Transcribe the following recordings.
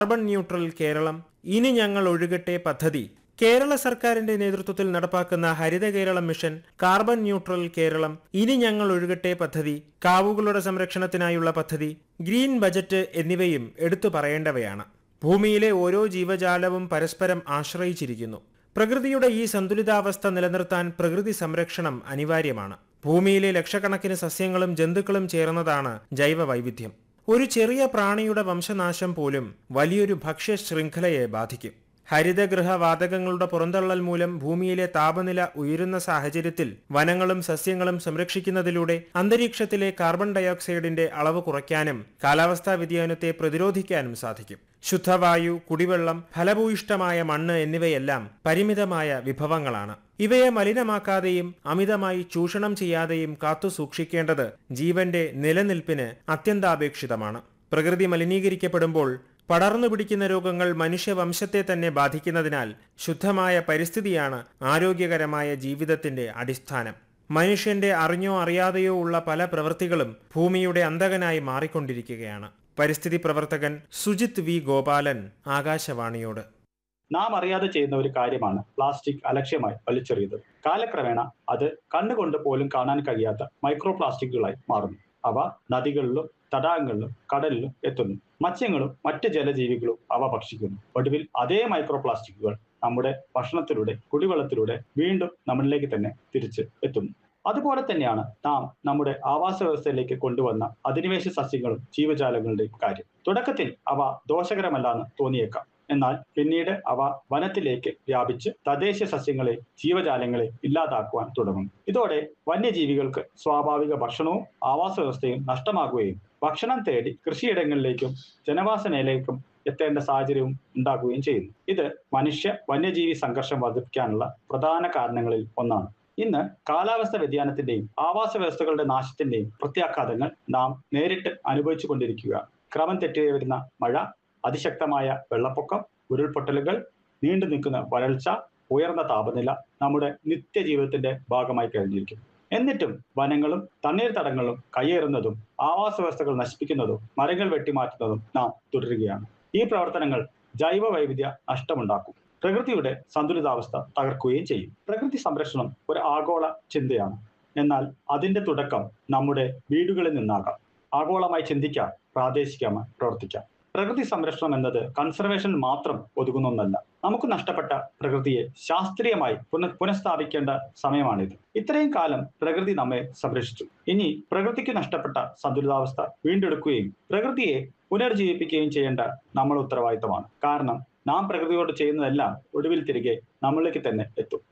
carbon neutral Keralam ഇനി ഞങ്ങൾ ഒഴുകട്ടെ പദ്ധതി കേരള സർക്കാരിന്റെ നേതൃത്വത്തിൽ നടപ്പാക്കുന്ന Haritha Keralam mission carbon neutral Keralam ഇനി ഞങ്ങൾ ഒഴുകട്ടെ പദ്ധതി കാവുകളുടെ സംരക്ഷണത്തിനായുള്ള പദ്ധതി ഗ്രീൻ ബജറ്റ് എന്നിവയും എടുത്തു പറയേണ്ടവയാണ് ഭൂമിയിലെ ഓരോ ജീവജാലവും പരസ്പരം ആശ്രയിച്ചിരിക്കുന്നു പ്രകൃതിയുടെ ഈ സന്തുലിതാവസ്ഥ നിലനിർത്താൻ പ്രകൃതി സംരക്ഷണം അനിവാര്യമാണ് ഭൂമിയിലെ ലക്ഷക്കണക്കിന് സസ്യങ്ങളും ജന്തുക്കളും ചേർന്നതാണ് ജൈവ വൈവിധ്യം ഒരു ചെറിയ പ്രാണിയുടെ വംശനാശം പോലും വലിയൊരു ഭക്ഷ്യ ശൃംഖലയെ ബാധിക്കും ഹരിതഗൃഹ വാതകങ്ങളുടെ പുറന്തള്ളൽ മൂലം ഭൂമിയിലെ താപനില ഉയരുന്ന സാഹചര്യത്തിൽ വനങ്ങളും സസ്യങ്ങളും സംരക്ഷിക്കുന്നതിലൂടെ അന്തരീക്ഷത്തിലെ കാർബൺ ഡയോക്സൈഡിന്റെ അളവ് കുറയ്ക്കാനും കാലാവസ്ഥാ വ്യതിയാനത്തെ പ്രതിരോധിക്കാനും സാധിക്കും ശുദ്ധവായു കുടിവെള്ളം ഫലഭൂയിഷ്ടമായ മണ്ണ് എന്നിവയെല്ലാം പരിമിതമായ വിഭവങ്ങളാണ് ഇവയെ മലിനമാക്കാതെയും അമിതമായി ചൂഷണം ചെയ്യാതെയും കാത്തു സൂക്ഷിക്കേണ്ടത് ജീവന്റെ നിലനിൽപ്പിന് അത്യന്താപേക്ഷിതമാണ് പ്രകൃതി മലിനീകരിക്കപ്പെടുമ്പോൾ പടർന്നു പിടിക്കുന്ന രോഗങ്ങൾ മനുഷ്യവംശത്തെ തന്നെ ബാധിക്കുന്നതിനാൽ ശുദ്ധമായ പരിസ്ഥിതിയാണ് ആരോഗ്യകരമായ ജീവിതത്തിന്റെ അടിസ്ഥാനം മനുഷ്യന്റെ അറിഞ്ഞോ അറിയാതെയോ ഉള്ള പല പ്രവൃത്തികളും ഭൂമിയുടെ അന്തകനായി മാറിക്കൊണ്ടിരിക്കുകയാണ് പരിസ്ഥിതി പ്രവർത്തകൻ സുജിത് വി ഗോപാലൻ ആകാശവാണിയോട് നാം അറിയാതെ ചെയ്യുന്ന ഒരു കാര്യമാണ് പ്ലാസ്റ്റിക് അലക്ഷ്യമായി വലിച്ചെറിയുന്നത് കാലക്രമേണ അത് കണ്ണുകൊണ്ട് പോലും കാണാൻ കഴിയാത്ത മൈക്രോ പ്ലാസ്റ്റിക്കുകളായി മാറുന്നു അവ നദികളിലും തടാകങ്ങളിലും കടലിലും എത്തുന്നു മത്സ്യങ്ങളും മറ്റ് ജലജീവികളും അവ ഭക്ഷിക്കുന്നു ഒടുവിൽ അതേ മൈക്രോ പ്ലാസ്റ്റിക്കുകൾ നമ്മുടെ ഭക്ഷണത്തിലൂടെ കുടിവെള്ളത്തിലൂടെ വീണ്ടും നമ്മളിലേക്ക് തന്നെ തിരിച്ച് എത്തുന്നു അതുപോലെ തന്നെയാണ് നാം നമ്മുടെ ആവാസ വ്യവസ്ഥയിലേക്ക് കൊണ്ടുവന്ന അധിനിവേശ സസ്യങ്ങളും ജീവജാലങ്ങളുടെയും കാര്യം തുടക്കത്തിൽ അവ ദോഷകരമല്ലാന്ന് തോന്നിയേക്കാം എന്നാൽ പിന്നീട് അവ വനത്തിലേക്ക് വ്യാപിച്ച് തദ്ദേശീയ സസ്യങ്ങളെ ജീവജാലങ്ങളെ ഇല്ലാതാക്കുവാൻ തുടങ്ങും ഇതോടെ വന്യജീവികൾക്ക് സ്വാഭാവിക ഭക്ഷണവും ആവാസ വ്യവസ്ഥയും നഷ്ടമാകുകയും ഭക്ഷണം തേടി കൃഷിയിടങ്ങളിലേക്കും ജനവാസ മേഖലയിലേക്കും എത്തേണ്ട സാഹചര്യവും ഉണ്ടാക്കുകയും ചെയ്യുന്നു ഇത് മനുഷ്യ വന്യജീവി സംഘർഷം വർദ്ധിപ്പിക്കാനുള്ള പ്രധാന കാരണങ്ങളിൽ ഒന്നാണ് ഇന്ന് കാലാവസ്ഥ വ്യതിയാനത്തിന്റെയും ആവാസ വ്യവസ്ഥകളുടെ നാശത്തിന്റെയും പ്രത്യാഘാതങ്ങൾ നാം നേരിട്ട് അനുഭവിച്ചു കൊണ്ടിരിക്കുകയാണ് ക്രമം തെറ്റി വരുന്ന മഴ അതിശക്തമായ വെള്ളപ്പൊക്കം ഉരുൾപൊട്ടലുകൾ നീണ്ടു നിൽക്കുന്ന വരൾച്ച ഉയർന്ന താപനില നമ്മുടെ നിത്യജീവിതത്തിന്റെ ഭാഗമായി കഴിഞ്ഞിരിക്കുന്നു എന്നിട്ടും വനങ്ങളും തണ്ണീർത്തടങ്ങളും കയ്യേറുന്നതും ആവാസ വ്യവസ്ഥകൾ നശിപ്പിക്കുന്നതും മരങ്ങൾ വെട്ടിമാറ്റുന്നതും നാം തുടരുകയാണ് ഈ പ്രവർത്തനങ്ങൾ ജൈവ വൈവിധ്യ നഷ്ടമുണ്ടാക്കും പ്രകൃതിയുടെ സന്തുലിതാവസ്ഥ തകർക്കുകയും ചെയ്യും പ്രകൃതി സംരക്ഷണം ഒരു ആഗോള ചിന്തയാണ് എന്നാൽ അതിന്റെ തുടക്കം നമ്മുടെ വീടുകളിൽ നിന്നാകാം ആഗോളമായി ചിന്തിക്കാം പ്രാദേശികമായി പ്രവർത്തിക്കാം പ്രകൃതി സംരക്ഷണം എന്നത് കൺസർവേഷൻ മാത്രം ഒതുങ്ങുന്ന ഒന്നല്ല നമുക്ക് നഷ്ടപ്പെട്ട പ്രകൃതിയെ ശാസ്ത്രീയമായി പുന പുനഃസ്ഥാപിക്കേണ്ട സമയമാണിത് ഇത്രയും കാലം പ്രകൃതി നമ്മെ സംരക്ഷിച്ചു ഇനി പ്രകൃതിക്ക് നഷ്ടപ്പെട്ട സന്തുലിതാവസ്ഥ വീണ്ടെടുക്കുകയും പ്രകൃതിയെ പുനർജീവിപ്പിക്കുകയും ചെയ്യേണ്ട നമ്മുടെ ഉത്തരവാദിത്തമാണ് കാരണം നാം പ്രകൃതിയോട് ചെയ്യുന്നതെല്ലാം ഒടുവിൽ തിരികെ നമ്മളിലേക്ക് തന്നെ എത്തും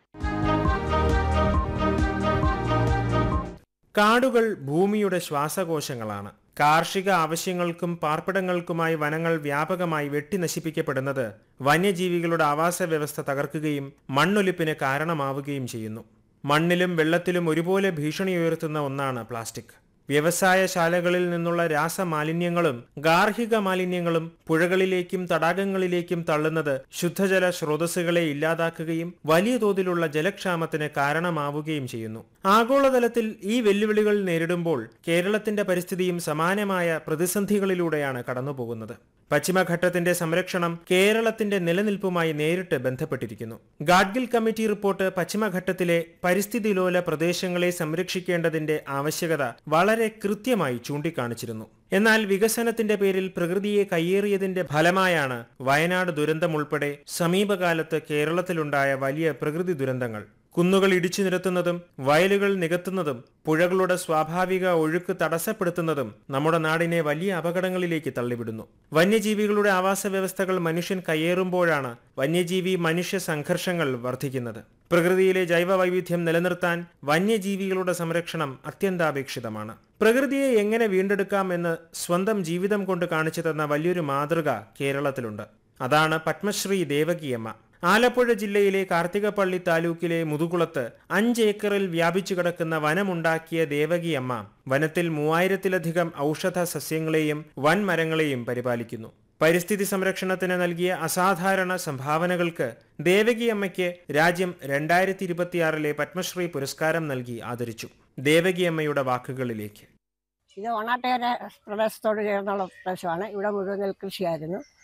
കാടുകൾ ഭൂമിയുടെ ശ്വാസകോശങ്ങളാണ് കാർഷിക ആവശ്യങ്ങൾക്കും പാർപ്പിടങ്ങൾക്കുമായി വനങ്ങൾ വ്യാപകമായി വെട്ടിനശിപ്പിക്കപ്പെടുന്നത് വന്യജീവികളുടെ ആവാസ വ്യവസ്ഥ തകർക്കുകയും മണ്ണൊലിപ്പിന് കാരണമാവുകയും ചെയ്യുന്നു മണ്ണിലും വെള്ളത്തിലും ഒരുപോലെ ഭീഷണി ഉയർത്തുന്ന ഒന്നാണ് പ്ലാസ്റ്റിക് വ്യവസായശാലകളിൽ നിന്നുള്ള രാസമാലിന്യങ്ങളും ഗാർഹിക മാലിന്യങ്ങളും പുഴകളിലേക്കും തടാകങ്ങളിലേക്കും തള്ളുന്നത് ശുദ്ധജല സ്രോതസ്സുകളെ ഇല്ലാതാക്കുകയും വലിയ തോതിലുള്ള ജലക്ഷാമത്തിന് കാരണമാവുകയും ചെയ്യുന്നു ആഗോളതലത്തിൽ ഈ വെല്ലുവിളികൾ നേരിടുമ്പോൾ കേരളത്തിന്റെ പരിസ്ഥിതിയും സമാനമായ പ്രതിസന്ധികളിലൂടെയാണ് കടന്നുപോകുന്നത് പശ്ചിമഘട്ടത്തിന്റെ സംരക്ഷണം കേരളത്തിന്റെ നിലനിൽപ്പുമായി നേരിട്ട് ബന്ധപ്പെട്ടിരിക്കുന്നു ഗാഡ്ഗിൽ കമ്മിറ്റി റിപ്പോർട്ട് പശ്ചിമഘട്ടത്തിലെ പരിസ്ഥിതിലോല പ്രദേശങ്ങളെ സംരക്ഷിക്കേണ്ടതിന്റെ ആവശ്യകത വളരെ കൃത്യമായി ചൂണ്ടിക്കാണിച്ചിരുന്നു എന്നാൽ വികസനത്തിന്റെ പേരിൽ പ്രകൃതിയെ കയ്യേറിയതിന്റെ ഫലമായാണ് വയനാട് ദുരന്തം ഉൾപ്പെടെ സമീപകാലത്ത് കേരളത്തിലുണ്ടായ വലിയ പ്രകൃതി ദുരന്തങ്ങൾ കുന്നുകൾ ഇടിച്ചു നിരത്തുന്നതും വയലുകൾ നികത്തുന്നതും പുഴകളുടെ സ്വാഭാവിക ഒഴുക്ക് തടസ്സപ്പെടുത്തുന്നതും നമ്മുടെ നാടിനെ വലിയ അപകടങ്ങളിലേക്ക് തള്ളിവിടുന്നു വന്യജീവികളുടെ ആവാസ വ്യവസ്ഥകൾ മനുഷ്യൻ കയ്യേറുമ്പോഴാണ് വന്യജീവി മനുഷ്യ സംഘർഷങ്ങൾ വർദ്ധിക്കുന്നത് പ്രകൃതിയിലെ ജൈവ വൈവിധ്യം നിലനിർത്താൻ വന്യജീവികളുടെ സംരക്ഷണം അത്യന്താപേക്ഷിതമാണ് പ്രകൃതിയെ എങ്ങനെ വീണ്ടെടുക്കാം എന്ന് സ്വന്തം ജീവിതം കൊണ്ട് കാണിച്ചു തന്ന വലിയൊരു മാതൃക കേരളത്തിലുണ്ട് അതാണ് പത്മശ്രീ ദേവകിയമ്മ ആലപ്പുഴ ജില്ലയിലെ കാർത്തികപ്പള്ളി താലൂക്കിലെ മുതുകുളത്ത് അഞ്ച് ഏക്കറിൽ വ്യാപിച്ചു കിടക്കുന്ന വനമുണ്ടാക്കിയ ദേവകിയമ്മ വനത്തിൽ മൂവായിരത്തിലധികം ഔഷധ സസ്യങ്ങളെയും വൻമരങ്ങളെയും പരിപാലിക്കുന്നു പരിസ്ഥിതി സംരക്ഷണത്തിന് നൽകിയ അസാധാരണ സംഭാവനകൾക്ക് ദേവകിയമ്മയ്ക്ക് രാജ്യം രണ്ടായിരത്തി ഇരുപത്തിയാറിലെ പത്മശ്രീ പുരസ്കാരം നൽകി ആദരിച്ചു ദേവകിയമ്മയുടെ വാക്കുകളിലേക്ക് ഇത് ഓണാട്ടുകര പ്രദേശത്തോട് ചേർന്നുള്ള പ്രദേശമാണ് ഇവിടെ മുഴുവൻ നെൽകൃഷിയായിരുന്നു